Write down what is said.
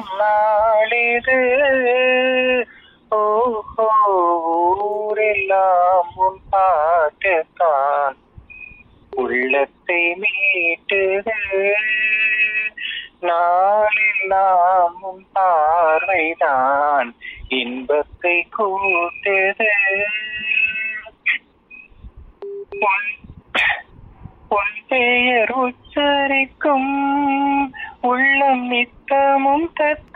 நாளிது ஓஹோ ஊரெல்லாம் உன் பாட்டுத்தான் உள்ளத்தை மீட்டுது நாளெல்லாம் உன் பார்வைதான் இன்பத்தை கூட்டுது உன் உன் பெயர் உச்சரிக்கும் உள்ளம் நித்தமும் தத்த